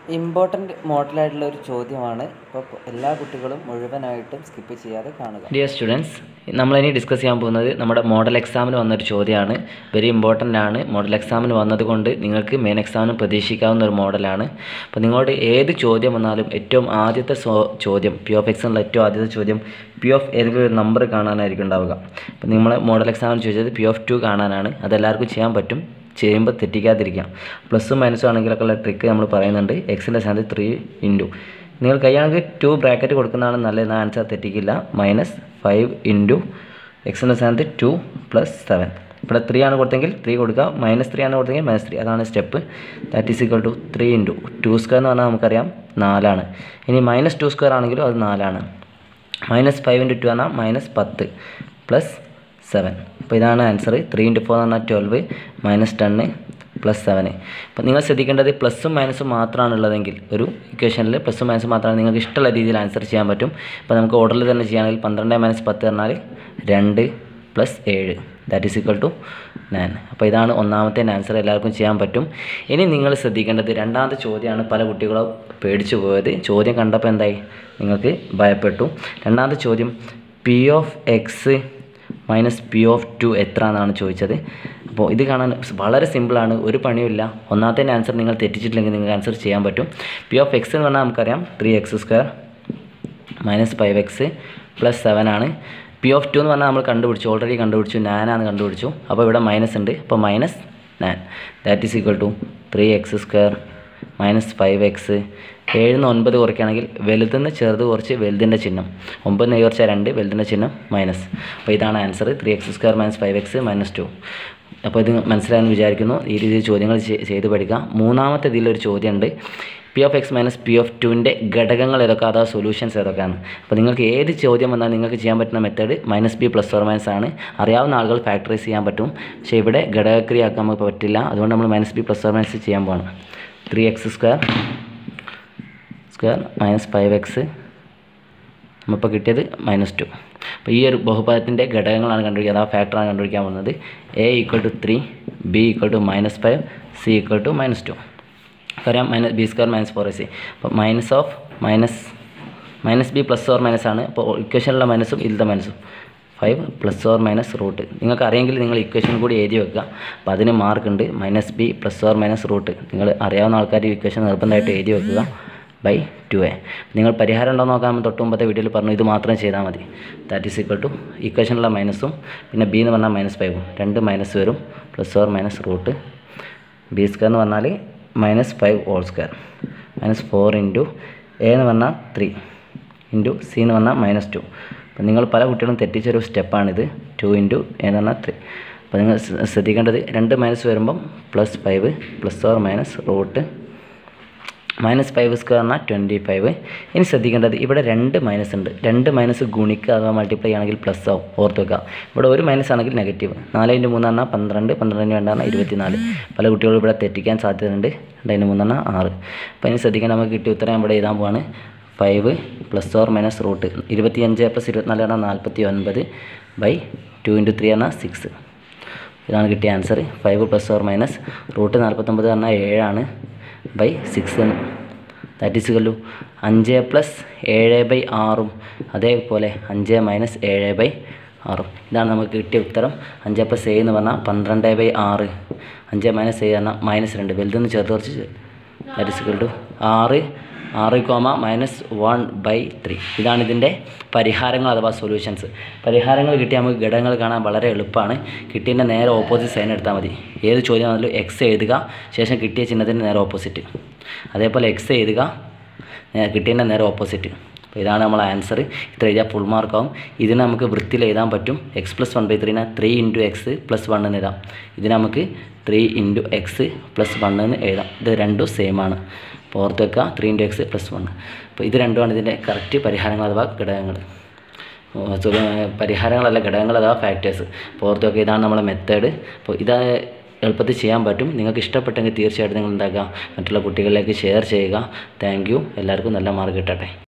important മോഡലായിട്ടുള്ള ഒരു ചോദ്യമാണ് ഇപ്പോൾ എല്ലാ കുട്ടികളും മുഴുവനായിട്ടും സ്കിപ്പ് ചെയ്യാതെ കാണുക ഡിയർ സ്റ്റുഡൻസ് നമ്മളിനി ഡിസ്കസ് ചെയ്യാൻ പോകുന്നത് നമ്മുടെ മോഡൽ എക്സാമിന് വന്നൊരു ചോദ്യമാണ് വെരി ഇമ്പോർട്ടൻ്റ് ആണ് മോഡൽ എക്സാമിന് വന്നതുകൊണ്ട് നിങ്ങൾക്ക് മെയിൻ എക്സാമിന് പ്രതീക്ഷിക്കാവുന്ന ഒരു മോഡലാണ് അപ്പോൾ നിങ്ങളോട് ഏത് ചോദ്യം വന്നാലും ഏറ്റവും ആദ്യത്തെ സോ ചോദ്യം പി ഓഫ് എക്സ് എന്നുള്ള ഏറ്റവും ആദ്യത്തെ ചോദ്യം പി ഓഫ് ഏതെങ്കിലും ഒരു നമ്പർ കാണാനായിരിക്കും ഉണ്ടാവുക അപ്പോൾ നിങ്ങൾ മോഡൽ എക്സാമിന് ചോദിച്ചത് പി ഓഫ് ടു കാണാനാണ് അതെല്ലാവർക്കും ചെയ്യാൻ പറ്റും ചെയ്യുമ്പോൾ തെറ്റിക്കാതിരിക്കാം പ്ലസ്സും മൈനസും ആണെങ്കിലൊക്കെ ഉള്ള ട്രിക്ക് നമ്മൾ പറയുന്നുണ്ട് എക്സിൻ്റെ സ്ഥാനത്ത് ത്രീ ഇൻറ്റു നിങ്ങൾ കൈയാണെങ്കിൽ ടു ബ്രാക്കറ്റ് കൊടുക്കുന്നതാണ് നല്ലത് ആൻസർ തെറ്റിക്കില്ല മൈനസ് ഫൈവ് ഇൻറ്റു എക്സിൻ്റെ സ്ഥാനത്ത് ടു പ്ലസ് സെവൻ ഇവിടെ ത്രീ ആണ് കൊടുത്തെങ്കിൽ ത്രീ കൊടുക്കുക മൈനസ് ത്രീ ആണ് കൊടുത്തെങ്കിൽ മൈനസ് ത്രീ അതാണ് step that is equal to three into two square എന്ന് പറഞ്ഞാൽ നമുക്കറിയാം നാലാണ് ഇനി മൈനസ് ടു സ്ക്വയർ ആണെങ്കിലും അത് നാലാണ് മൈനസ് ഫൈവ് ഇൻറ്റു ടു പറഞ്ഞാൽ മൈനസ് പത്ത് പ്ലസ് സെവൻ അപ്പോൾ ഇതാണ് ആൻസർ ത്രീ ഇൻറ്റു ഫോർ എന്ന് പറഞ്ഞാൽ ട്വൽവ് മൈനസ് ടെന്ന് പ്ലസ് സെവന് അപ്പോൾ നിങ്ങൾ ശ്രദ്ധിക്കേണ്ടത് പ്ലസ്സും മൈനസും മാത്രമാണ് ഉള്ളതെങ്കിൽ ഒരു ഇക്വേഷനിൽ പ്ലസ്സും മൈനസും മാത്രമാണ് നിങ്ങൾക്ക് ഇഷ്ടമുള്ള രീതിയിൽ ആൻസർ ചെയ്യാൻ പറ്റും അപ്പോൾ നമുക്ക് ഓർഡറിൽ തന്നെ ചെയ്യുകയാണെങ്കിൽ പന്ത്രണ്ട് മൈനസ് പത്ത് പറഞ്ഞാൽ രണ്ട് പ്ലസ് ഏഴ് that is equal to nine അപ്പോൾ ഇതാണ് ഒന്നാമത്തെ ആൻസർ എല്ലാവർക്കും ചെയ്യാൻ പറ്റും ഇനി നിങ്ങൾ ശ്രദ്ധിക്കേണ്ടത് രണ്ടാമത്തെ ചോദ്യമാണ് പല കുട്ടികളും പേടിച്ചു പോയത് ചോദ്യം കണ്ടപ്പോൾ എന്തായി നിങ്ങൾക്ക് ഭയപ്പെട്ടു രണ്ടാമത്തെ ചോദ്യം p of x minus p of two എത്ര എന്നാണ് ചോദിച്ചത് അപ്പോൾ ഇത് കാണാൻ വളരെ സിമ്പിളാണ് ഒരു പണിയുമില്ല ഒന്നാമത്തെ ആൻസർ നിങ്ങൾ തെറ്റിച്ചിട്ടില്ലെങ്കിൽ നിങ്ങൾക്ക് ആൻസർ ചെയ്യാൻ പറ്റും പി ഓഫ് എക്സ് എന്ന് പറഞ്ഞാൽ നമുക്കറിയാം three x square minus five x plus seven ആണ് പി ഓഫ് ടു എന്ന് പറഞ്ഞാൽ നമ്മൾ കണ്ടുപിടിച്ചു ഓൾറെഡി കണ്ടുപിടിച്ചു നാനാണ് കണ്ടുപിടിച്ചു അപ്പോൾ ഇവിടെ മൈനസ് ഉണ്ട് അപ്പോൾ minus nine that is equal to three x square minus five x ഏഴിന്ന് ഒൻപത് കുറയ്ക്കുകയാണെങ്കിൽ വലുതെന്ന് ചെറുത് കുറച്ച് വലുതിൻ്റെ ചിഹ്നം ഒമ്പതിന് ഏഴ് കുറച്ചാൽ രണ്ട് വലുതിൻ്റെ ചിഹ്നം മൈനസ് അപ്പോൾ ഇതാണ് answer three x square minus five x minus two അപ്പോൾ ഇത് മനസ്സിലായെന്ന് വിചാരിക്കുന്നു ഈ രീതിയിൽ ചോദ്യങ്ങൾ ചെ- ചെയ്ത് പഠിക്കാം മൂന്നാമത്തെ ഇതിലൊരു ചോദ്യമുണ്ട് p of x minus p of ടുവിൻ്റെ ഘടകങ്ങൾ ഏതൊക്കെ അതാ സൊല്യൂഷൻസ് ഏതൊക്കെയാണ് അപ്പോൾ നിങ്ങൾക്ക് ഏത് ചോദ്യം വന്നാൽ നിങ്ങൾക്ക് ചെയ്യാൻ പറ്റുന്ന method minus b plus or minus ആണ് അറിയാവുന്ന ആളുകൾ ഫാക്ടറൈസ് ചെയ്യാൻ പറ്റും പക്ഷേ ഇവിടെ ഘടകക്രിയ ആക്കാൻ നമുക്ക് പറ്റില്ല അതുകൊണ്ട് നമ്മൾ minus b plus or minus ചെയ്യാൻ പോകണം three x square square minus five x നമ്മളിപ്പോൾ കിട്ടിയത് മൈനസ് ടു അപ്പോൾ ഈ ഒരു ബഹുപദത്തിൻ്റെ ഘടകങ്ങളാണ് കണ്ടുപിടിക്കുക അഥവാ ഫാക്ടറാണ് കണ്ടുപിടിക്കാൻ പോകുന്നത് a equal to three b equal to minus five c equal to minus two അറിയാം minus b square minus four a c അപ്പോൾ minus of minus minus b plus or minus ആണ് അപ്പോൾ ഇക്വേഷനിലുള്ള മൈനസും ഇതിലത്തെ മൈനസും five plus or minus root നിങ്ങൾക്ക് അറിയെങ്കിൽ നിങ്ങൾ ഇക്വേഷൻ കൂടി എഴുതി വെക്കുക അപ്പോൾ അതിന് മാർക്ക് ഉണ്ട് minus b plus or minus root നിങ്ങൾ അറിയാവുന്ന ആൾക്കാർ ഈ ഇക്വേഷൻ നിർബന്ധമായിട്ട് എഴുതി വെക്കുക ബൈ ടു എ നിങ്ങൾ പരിഹാരം ഉണ്ടോ നോക്കാൻ നമ്മൾ തൊട്ട് മുമ്പത്തെ വീഡിയോയിൽ പറഞ്ഞു ഇത് മാത്രം ചെയ്താൽ മതി ദാറ്റ് ഈസ് ഈക്വൽ ടു ഇക്വേഷനുള്ള മൈനസും പിന്നെ ബി എന്ന് പറഞ്ഞാൽ മൈനസ് ഫൈവും രണ്ട് മൈനസ് വരും plus or minus root b square എന്ന് പറഞ്ഞാൽ minus five whole square minus four into a എന്ന് പറഞ്ഞാൽ ത്രീ ഇൻറ്റു സി എന്ന് പറഞ്ഞാൽ മൈനസ് ടു അപ്പോൾ നിങ്ങൾ പല കുട്ടികളും തെറ്റിച്ചൊരു സ്റ്റെപ്പാണിത് ടു ഇൻറ്റു എ എന്ന് പറഞ്ഞാൽ ത്രീ അപ്പോൾ നിങ്ങൾ ശ്ര- ശ്രദ്ധിക്കേണ്ടത് രണ്ട് മൈനസ് വരുമ്പം plus five plus or minus root minus five square പറഞ്ഞാൽ ട്വൻറ്റി ഫൈവ് ഇനി ശ്രദ്ധിക്കേണ്ടത് ഇവിടെ രണ്ട് മൈനസ് ഉണ്ട് രണ്ട് മൈനസ് ഗുണിക്കുക അഥവാ മൾട്ടിപ്ലൈ ആണെങ്കിൽ പ്ലസ് ആവും ഓർത്ത് വെക്കുക ഇവിടെ ഒരു മൈനസ് ആണെങ്കിൽ നെഗറ്റീവ് നാല് ഇൻറ്റു മൂന്ന് പറഞ്ഞാൽ പന്ത്രണ്ട് പന്ത്രണ്ടിന് വേണ്ട പറഞ്ഞാൽ ഇരുപത്തിനാല് പല കുട്ടികളും ഇവിടെ തെറ്റിക്കാൻ സാധ്യതയുണ്ട് രണ്ടിന് മൂന്ന് പറഞ്ഞാൽ ആറ് അപ്പോൾ ഇനി ശ്രദ്ധിക്കേണ്ട നമുക്ക് കിട്ടിയ ഉത്തരം ഇവിടെ എഴുതാൻ പോവാണ് five plus or minus root ഇരുപത്തിയഞ്ച് പ്ലസ് ഇരുപത്തിനാല് പറഞ്ഞാൽ നാൽപ്പത്തി ഒൻപത് ബൈ ടു ഇൻറ്റു ത്രീ പറഞ്ഞാൽ സിക്സ് ഇതാണ് കിട്ടിയ answer five plus or minus root നാൽപ്പത്തൊമ്പത് പറഞ്ഞാൽ ഏഴാണ് ബൈ സിക്സ് ദാറ്റ് ഈസ് കല്ലു അഞ്ച് പ്ലസ് ഏഴ് ബൈ ആറും അതേപോലെ അഞ്ച് മൈനസ് ഏഴ് ബൈ ആറും ഇതാണ് നമുക്ക് കിട്ടിയ ഉത്തരം അഞ്ച് പ്ലസ് ഏഴ് എന്ന് പറഞ്ഞാൽ പന്ത്രണ്ട് ബൈ ആറ് അഞ്ച് മൈനസ് ഏഴ് പറഞ്ഞാൽ മൈനസ് രണ്ട് വലുതെന്ന് ചേർത്ത് കുറച്ച് ദാറ്റ് ഈസ് ഇക്വൽ ടു ആറ് ആറ് comma minus one by three ഇതാണ് ഇതിൻ്റെ പരിഹാരങ്ങൾ അഥവാ സൊല്യൂഷൻസ് പരിഹാരങ്ങൾ കിട്ടിയാൽ നമുക്ക് ഘടകങ്ങൾ കാണാൻ വളരെ എളുപ്പമാണ് കിട്ടിയതിൻ്റെ നേരെ ഓപ്പോസിറ്റ് സൈൻ എടുത്താൽ മതി ഏത് ചോദ്യം വന്നാലും എക്സ് എഴുതുക ശേഷം കിട്ടിയ ചിഹ്നത്തിൻ്റെ നേരെ ഓപ്പോസിറ്റ് അതേപോലെ എക്സ് എഴുതുക നേ- കിട്ടിയതിൻ്റെ നേരെ ഓപ്പോസിറ്റ് അപ്പോൾ ഇതാണ് നമ്മളെ ആൻസർ ഇത്ര എഴുതിയാൽ ഫുൾ മാർക്കാവും ഇതിന് നമുക്ക് വൃത്തിയിൽ എഴുതാൻ പറ്റും എക്സ് പ്ലസ് വൺ ബൈ ത്രീനെ three into x plus one എന്ന് എഴുതാം ഇതിന് നമുക്ക് three into x plus one എന്ന് എഴുതാം ഇത് രണ്ടും സെയിം ആണ് അപ്പോൾ ഓർത്ത് വെക്കുക three into x plus one അപ്പോൾ ഇത് രണ്ടുമാണ് ഇതിൻ്റെ കറക്റ്റ് പരിഹാരങ്ങൾ അഥവാ ഘടകങ്ങൾ ഓ, സോ- പരിഹാരങ്ങളല്ല ഘടകങ്ങൾ അഥവാ ഫാക്ടേഴ്സ് അപ്പോൾ ഓർത്ത് വെക്കുക ഇതാണ് നമ്മളെ മെത്തേഡ് അപ്പോൾ ഇത് എളുപ്പത്തിൽ ചെയ്യാൻ പറ്റും നിങ്ങൾക്ക് ഇഷ്ടപ്പെട്ടെങ്കിൽ തീർച്ചയായിട്ടും നിങ്ങൾ എന്താക്കുക മറ്റുള്ള കുട്ടികളിലേക്ക് ഷെയർ ചെയ്യുക താങ്ക് യു എല്ലാവർക്കും നല്ല മാർക്ക് കിട്ടട്ടെ